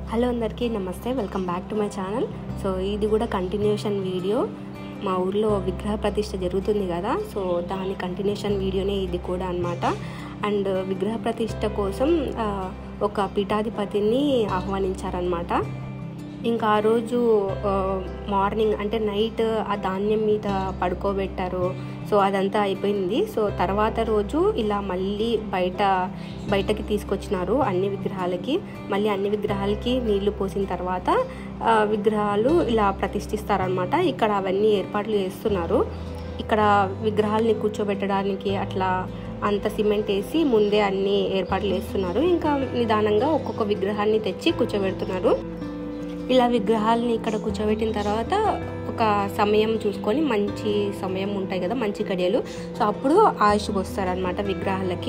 Hello అందరికీ నమస్తే welcome back to my channel so ఇది కూడా కంటిన్యూషన్ వీడియో మా ఊర్లో విగ్రహ ప్రతిష్ట జరుగుతుంది కదా సో దాని కంటిన్యూషన్ వీడియోనే ఇది కూడా అనమాట అండ్ విగ్రహ ప్రతిష్ట కోసం ఆ, ఒక పీఠాధిపతిని ఆహ్వానించారనమాట ఇంకా ఆ రోజు ఆ, మార్నింగ్ అంటే నైట్ ఆ ధాన్యం మీద పడుకోబెట్టారు సో అదంతా అయిపోయింది సో తర్వాత రోజు ఇలా మళ్ళీ బయట బయటకి తీసుకొచ్చినారు అన్ని విగ్రహాలకి మళ్ళీ అన్ని విగ్రహాలకి నీళ్లు పోసిన తర్వాత ఆ, విగ్రహాలు ఇలా ప్రతిష్ఠిస్తారనమాట ఇక్కడ అవన్నీ ఏర్పాట్లు చేస్తున్నారు ఇక్కడ విగ్రహాలని కూర్చోబెట్టడానికి అట్లా అంత సిమెంట్ వేసి ముందే అన్ని ఏర్పాట్లు చేస్తున్నారు ఇంకా నిదానంగా ఒక్కొక్క విగ్రహాన్ని తెచ్చి కూర్చోబెడుతున్నారు ఇలా విగ్రహాలని ఇక్కడ కూర్చోబెట్టిన తర్వాత ఒక సమయం చూసుకొని మంచి సమయం ఉంటాయి కదా మంచి గడియలు సో అప్పుడు ఆయుష్ పోస్తారనమాట విగ్రహాలకి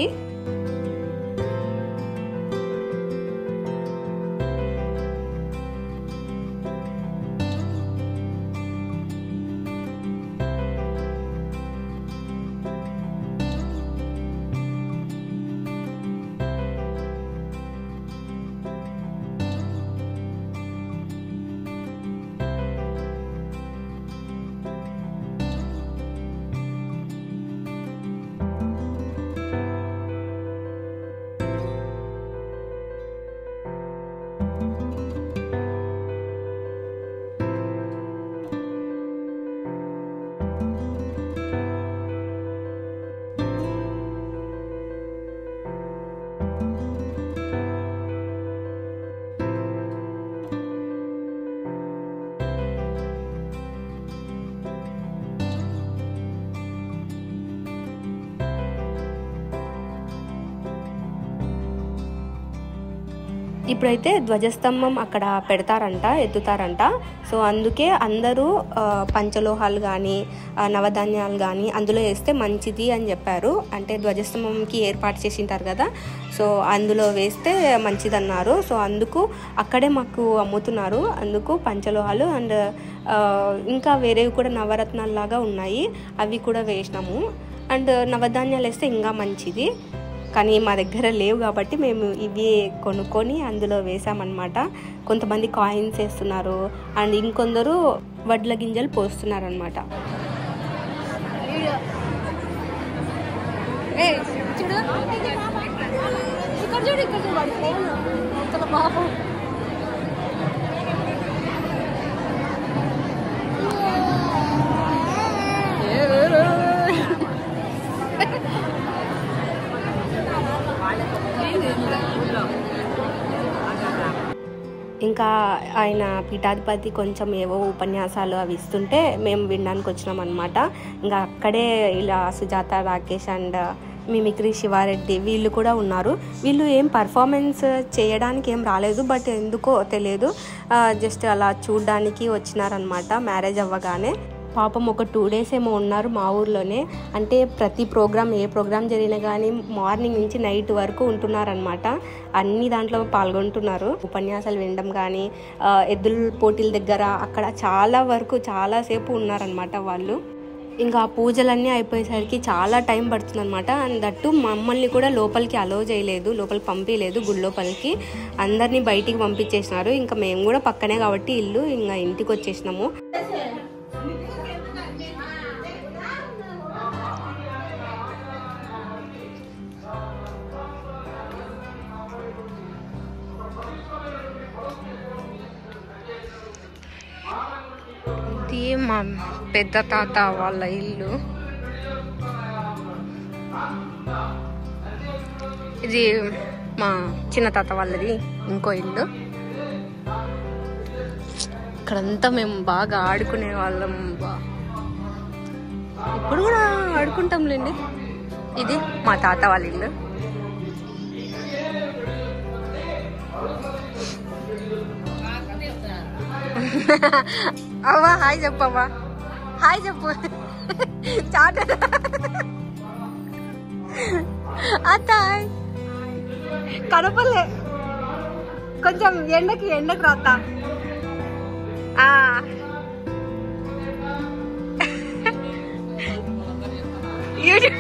ఇప్పుడైతే ధ్వజస్తంభం అక్కడ పెడతారంట ఎత్తుతారంట సో అందుకే అందరూ ఆ, పంచలోహాలు కానీ నవధాన్యాలు కానీ అందులో వేస్తే మంచిది అని చెప్పారు అంటే ధ్వజస్తంభంకి ఏర్పాటు చేసింటారు కదా సో అందులో వేస్తే మంచిదన్నారు సో అందుకు అక్కడే మాకు అమ్ముతున్నారు అందుకు పంచలోహాలు అండ్ ఇంకా వేరేవి కూడా నవరత్నాలు లాగా ఉన్నాయి అవి కూడా వేసినాము అండ్ నవధాన్యాలు వేస్తే ఇంకా మంచిది కానీ మా దగ్గర లేవు కాబట్టి మేము ఇవి కొనుక్కొని అందులో వేసామన్నమాట కొంతమంది కాయిన్స్ వేస్తున్నారు అండ్ ఇంకొందరు వడ్ల గింజలు పోస్తున్నారు అనమాట చూడు ఇక్కడ చూడు ఇక్కడ చూడు వాడి ఫోన్ అసలు పాపం ఇంకా ఆయన పీఠాధిపతి కొంచెం ఏవో ఉపన్యాసాలు అవి ఇస్తుంటే మేము వినడానికి వచ్చినాం అనమాట ఇంకా అక్కడే ఇలా సుజాత రాకేష్ అండ్ మిమిక్రీ శివారెడ్డి వీళ్ళు కూడా ఉన్నారు వీళ్ళు ఏం పర్ఫార్మెన్స్ చేయడానికి ఏం రాలేదు బట్ ఎందుకో తెలియదు జస్ట్ అలా చూడడానికి వచ్చినారనమాట మ్యారేజ్ అవ్వగానే పాపం ఒక టూ డేస్ ఏమో ఉన్నారు మా ఊర్లోనే అంటే ప్రతి ప్రోగ్రామ్ ఏ ప్రోగ్రామ్ జరిగినా కానీ మార్నింగ్ నుంచి నైట్ వరకు ఉంటున్నారనమాట అన్ని దాంట్లో పాల్గొంటున్నారు ఉపన్యాసాలు వినడం కానీ ఆ, ఎద్దుల పోటీల దగ్గర అక్కడ చాలా వరకు చాలాసేపు ఉన్నారనమాట వాళ్ళు ఇంకా ఆ పూజలన్నీ అయిపోయేసరికి చాలా టైం పడుతుంది అనమాట అండ్ దట్టు మమ్మల్ని కూడా లోపలికి అలో చేయలేదు లోపలికి పంపించలేదు గుడి లోపలికి అందరినీ బయటికి పంపించేసినారు ఇంకా మేము కూడా పక్కనే కాబట్టి ఇల్లు ఇంకా ఇంటికి వచ్చేసినాము ఇది మా పెద్ద తాత వాళ్ళ ఇల్లు ఇది మా చిన్న తాత వాళ్ళది ఇంకో ఇల్లు ఇక్కడంతా మేము బాగా ఆడుకునే వాళ్ళం బా ఇప్పుడు కూడా ఆడుకుంటాంలేండి ఇది మా తాత వాళ్ళ ఇల్లు అవ్వా హాయ్ చెప్పవ్వా హాయ్ చెప్పు చాట అత్తాయ్ కనపలే కొంచెం ఎండకి ఎండకి రాతా ఆ. యూట్యూబ్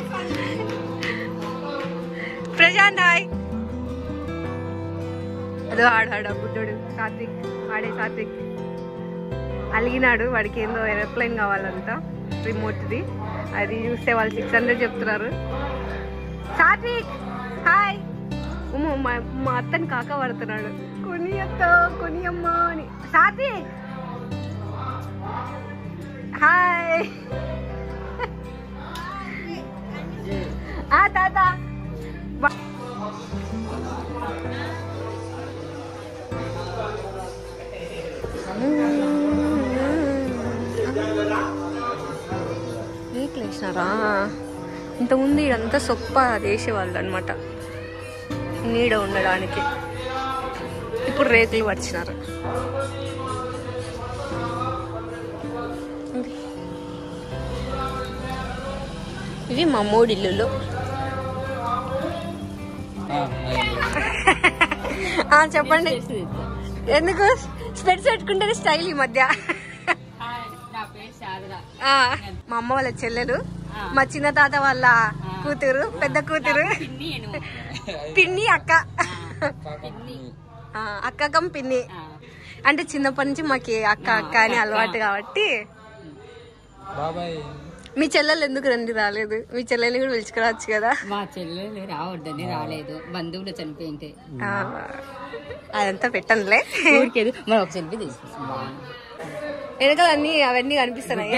ప్రశాంత్ హాయ్ అదో ఆడాడు ఆ బుడ్డోడు సాత్విక్ వాడే సాత్విక్ అలిగినాడు వాడికి ఏందో ఏరోప్లేన్ కావాలంట రిమోట్ది అది చూస్తే వాళ్ళు సిక్స్ హండ్రెడ్ చెప్తున్నారు సాత్విక్ హాయ్ ఉమ్మ, మా మా అత్తని కాక పడుతున్నాడు కొని అత్త కొని అమ్మ అని సాత్విక్ హాయ్ ఆ తాత బా- రేకులు వేసినారా ఇంతకుముందు ఇదంతా సొప్ప వేసేవాళ్ళు అనమాట నీడ ఉండడానికి ఇప్పుడు రేకులు పడిచినారు ఇవి మా మూడు ఇల్లులు ఆ, చెప్పండి ఎందుకు స్పెట్స్ పెట్టుకుంటే స్టైల్ ఈ మధ్య నా పేరు శారద ఆ, మా అమ్మ వాళ్ళ చెల్లెలు మా చిన్న తాత వాళ్ళ కూతురు పెద్ద కూతురు పిన్ని నేను పిన్ని అక్క పిన్ని ఆ, అక్క కం పిన్ని ఆ, అంటే చిన్నప్పటి నుంచి మాకి అక్క అక్క అని అలవాటు కాబట్టి బాబాయ్ మీ చెల్లెలు ఎందుకు రండి రాలేదు మీ చెల్లెల్ని కూడా పిలుచుకురావచ్చు కదా మా చెల్లెలు రావద్దని రాలేదు బంధువులు చనిపోయింటే ఆ, అదంతా పెట్టనులే ఊరికేదు మరి ఒక సెల్ఫీ తీసుకొస్తాం వెనకాల అన్ని అవన్నీ కనిపిస్తున్నాయి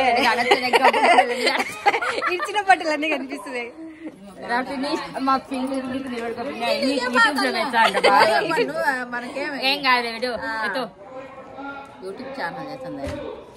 ఇచ్చిన బట్టలు అన్ని కనిపిస్తున్నాయి మా పిల్లలు యూట్యూబ్ లో పెట్టాలంట బాగా. ఏం కాదు వీడు యూట్యూబ్ ఛానల్ చేస్తుంది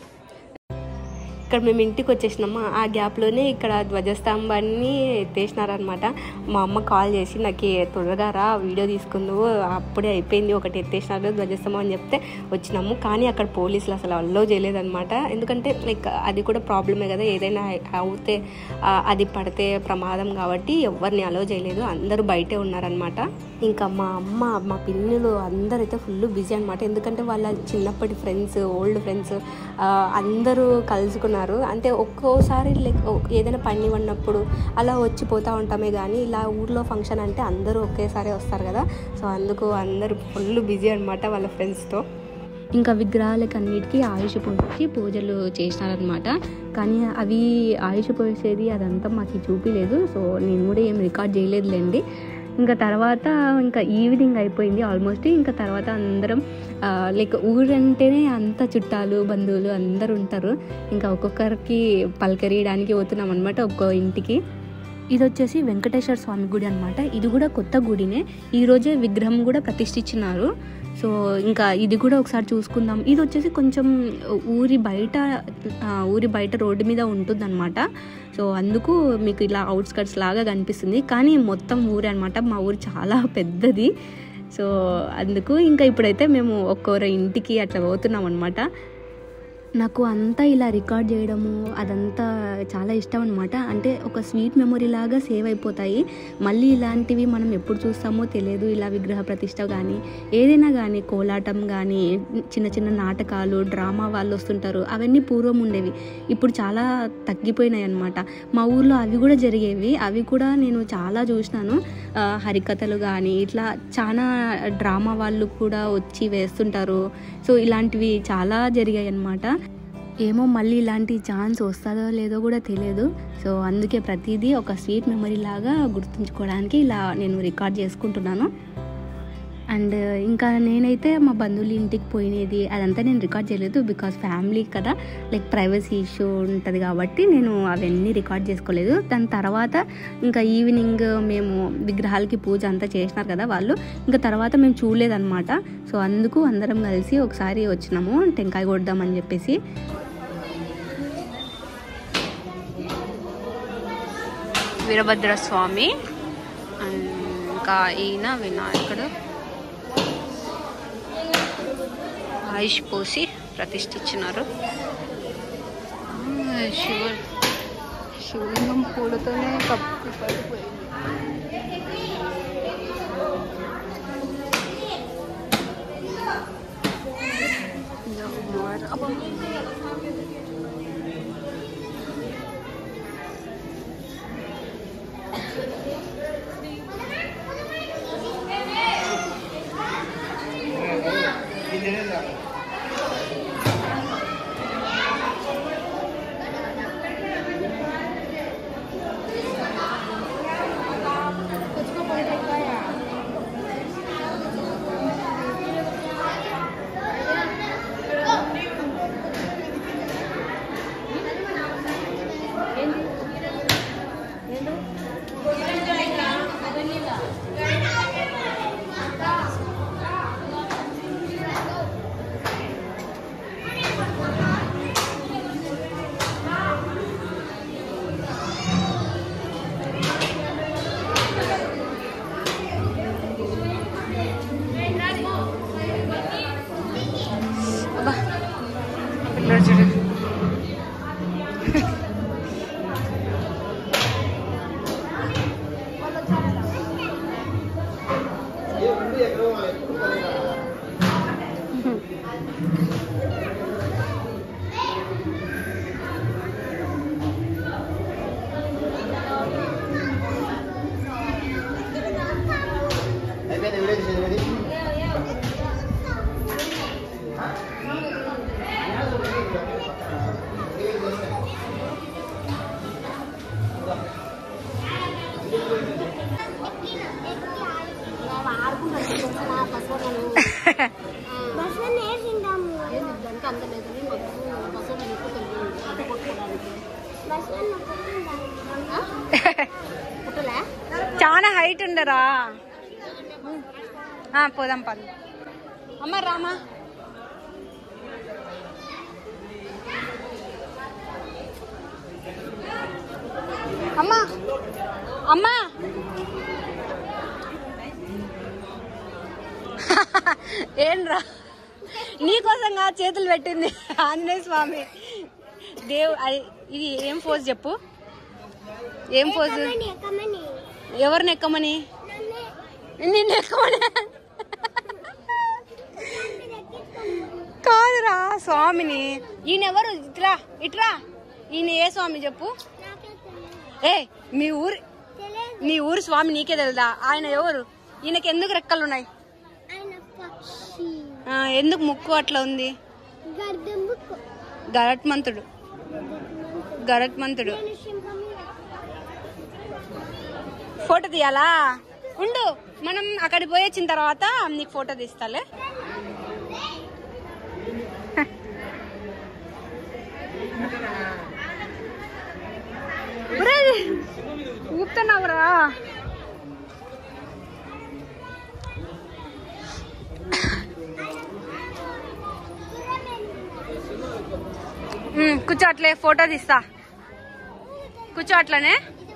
ఇక్కడ మేము ఇంటికి వచ్చేసినామా ఆ గ్యాప్లోనే ఇక్కడ ధ్వజస్తంభాన్ని ఎత్తేసినారనమాట మా అమ్మ కాల్ చేసి నాకు త్వరగా రా వీడియో తీసుకుందువు అప్పుడే అయిపోయింది ఒకటి ఎత్తేసినారు ధ్వజస్తంభం అని చెప్తే వచ్చినాము కానీ అక్కడ పోలీసులు అసలు అల్లో చేయలేదన్నమాట ఎందుకంటే లైక్ అది కూడా ప్రాబ్లమే కదా ఏదైనా అవుతే ఆ, అది పడితే ప్రమాదం కాబట్టి ఎవరిని అలో చేయలేదు అందరూ బయటే ఉన్నారనమాట ఇంకా మా అమ్మ మా పిన్నులు అందరైతే ఫుల్ బిజీ అనమాట ఎందుకంటే వాళ్ళ చిన్నప్పటి ఫ్రెండ్స్ ఓల్డ్ ఫ్రెండ్స్ అందరూ కలుసుకున్నారు అంటే ఒక్కోసారి లైక్ ఏదైనా పండి ఉన్నప్పుడు అలా వచ్చి పోతూ ఉంటామే కానీ ఇలా ఊర్లో ఫంక్షన్ అంటే అందరూ ఒకేసారి వస్తారు కదా సో అందుకు అందరూ ఫుల్ బిజీ అనమాట వాళ్ళ ఫ్రెండ్స్తో ఇంకా విగ్రహాలకి అన్నిటికీ ఆయుష్ పోసి పూజలు చేసినారనమాట కానీ అవి ఆయుష్ పోసేది అదంతా మాకు చూపించలేదు సో నేను కూడా ఏం రికార్డ్ చేయలేదులేండి ఇంకా తర్వాత ఇంకా ఈవినింగ్ అయిపోయింది ఆల్మోస్ట్ ఇంకా తర్వాత అందరం లైక్ ఊరంటేనే అంత చుట్టాలు బంధువులు అందరు ఉంటారు ఇంకా ఒక్కొక్కరికి పలకరియడానికి పోతున్నాం అనమాట ఒక్కో ఇంటికి ఇది వచ్చేసి వెంకటేశ్వర స్వామి గుడి అనమాట ఇది కూడా కొత్త గుడినే ఈ రోజే విగ్రహం కూడా ప్రతిష్ఠించినారు సో ఇంకా ఇది కూడా ఒకసారి చూసుకుందాం ఇది వచ్చేసి కొంచెం ఊరి బయట ఆ, ఊరి బయట రోడ్డు మీద ఉంటుందన్నమాట సో అందుకు మీకు ఇలా అవుట్స్కట్స్ లాగా కనిపిస్తుంది కానీ మొత్తం ఊరే అనమాట మా ఊరు చాలా పెద్దది సో అందుకు ఇంకా ఇప్పుడైతే మేము ఒక్కొక్క ఇంటికి అట్లా పోతున్నాం అనమాట నాకు అంతా ఇలా రికార్డ్ చేయడము అదంతా చాలా ఇష్టం అనమాట అంటే ఒక స్వీట్ మెమొరీ లాగా సేవ్ అయిపోతాయి మళ్ళీ ఇలాంటివి మనం ఎప్పుడు చూస్తామో తెలియదు ఇలా విగ్రహ ప్రతిష్ట కానీ ఏదైనా కానీ కోలాటం కానీ చిన్న చిన్న నాటకాలు డ్రామా వాళ్ళు వస్తుంటారు అవన్నీ పూర్వం ఉండేవి ఇప్పుడు చాలా తగ్గిపోయినాయి అనమాట మా ఊర్లో అవి కూడా జరిగేవి అవి కూడా నేను చాలా చూసినాను ఆ, హరికథలు కానీ ఇట్లా చాలా డ్రామా వాళ్ళు కూడా వచ్చి వేస్తుంటారు సో ఇలాంటివి చాలా జరిగాయి అన్నమాట ఏమో మళ్ళీ ఇలాంటి ఛాన్స్ వస్తుందో లేదో కూడా తెలియదు సో అందుకే ప్రతిదీ ఒక స్వీట్ మెమరీ లాగా గుర్తుంచుకోవడానికి ఇలా నేను రికార్డ్ చేసుకుంటున్నాను అండ్ ఇంకా నేనైతే మా బంధువుల ఇంటికి పోయినది అదంతా నేను రికార్డ్ చేయలేదు బికాస్ ఫ్యామిలీ కదా లైక్ ప్రైవసీ ఇష్యూ ఉంటుంది కాబట్టి నేను అవన్నీ రికార్డ్ చేసుకోలేదు దాని తర్వాత ఇంకా ఈవినింగ్ మేము విగ్రహాలకి పూజ అంతా చేసినారు కదా వాళ్ళు ఇంకా తర్వాత మేము చూడలేదన్నమాట సో అందుకు అందరం కలిసి ఒకసారి వచ్చినాము టెంకాయ కొడదామని చెప్పేసి వీరభద్ర స్వామి అండ్ ఇంకా ఈయన వినాయకుడు ఆయుష్ పోసి ప్రతిష్ఠించినారు ఆ, శివ శివలింగం పూలతోనే కప్పు పడిపోయింది పిల్లడు చూడు అయిపోయింది వీడియో తీసేది చాలా హైట్ ఉండరా ఆ, పోదాం పద అమ్మ రామా అమ్మా అమ్మా ఏంట్రా నీకోసంగా చేతులు పెట్టింది ఆంజనేయ స్వామి దేవు అది- ఇది ఏం పోజ్ చెప్పు ఏం పోజు ఎవరిని ఎక్కమని నిన్ను ఎక్కమని కాదురా స్వామిని ఈయన ఎవరు ఇట్లా ఇట్లా ఈయన ఏ స్వామి చెప్పు ఏ మీ ఊరి నీ ఊరి స్వామి నీకే తెలుదా ఆయన ఎవరు ఈయనకి ఎందుకు రెక్కలు ఉన్నాయి ఆ, ఎందుకు ముక్కు అట్లా ఉంది గరట్మంతుడు గరట్మంతుడు ఫోటో తీయాలా ఉండు మనం అక్కడికి పోయి వచ్చిన తర్వాత నీకు ఫోటో తీస్తాలే ఊపుతున్నావురా ఉమ్, కూర్చో అట్లే ఫోటో తీస్తా కూర్చో అట్లనే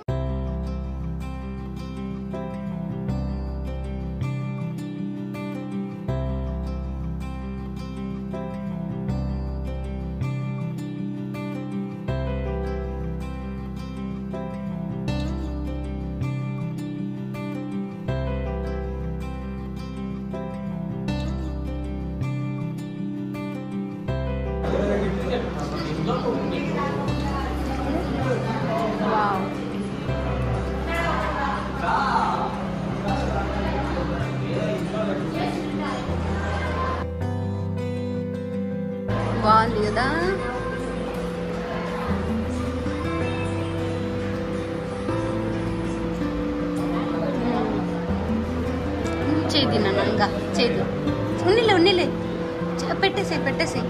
బాగుంది కదా చేది నాన్న ఇంకా చేదు ఉన్నిలే ఉన్నిలే చ- పెట్టేసేయ్ పెట్టేసేయ్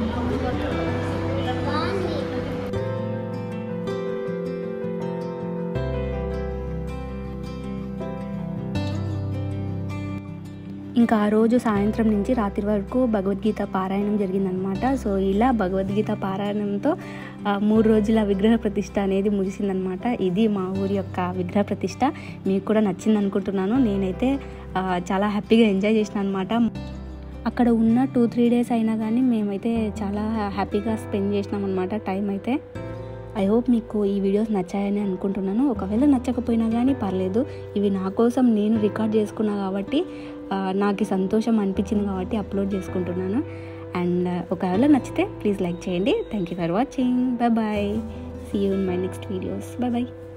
ఇంకా ఆ రోజు సాయంత్రం నుంచి రాత్రి వరకు భగవద్గీత పారాయణం జరిగిందనమాట సో ఇలా భగవద్గీత పారాయణంతో ఆ, మూడు రోజుల విగ్రహ ప్రతిష్ట అనేది ముగిసిందనమాట ఇది మా ఊరి యొక్క విగ్రహ ప్రతిష్ట మీకు కూడా నచ్చింది అనుకుంటున్నాను నేనైతే ఆ, చాలా హ్యాపీగా ఎంజాయ్ చేసిన అనమాట అక్కడ ఉన్న టూ త్రీ డేస్ అయినా కానీ మేమైతే చాలా హ్యాపీగా స్పెండ్ చేసినాం అనమాట టైం అయితే ఐ హోప్ మీకు ఈ వీడియోస్ నచ్చాయని అనుకుంటున్నాను ఒకవేళ నచ్చకపోయినా కానీ పర్లేదు ఇవి నా కోసం నేను రికార్డ్ చేసుకున్నా కాబట్టి ఆ, నాకు ఈ సంతోషం అనిపించింది కాబట్టి అప్లోడ్ చేసుకుంటున్నాను అండ్ ఒకవేళ నచ్చితే ప్లీజ్ లైక్ చేయండి thank you for watching bye bye see you in my next videos bye bye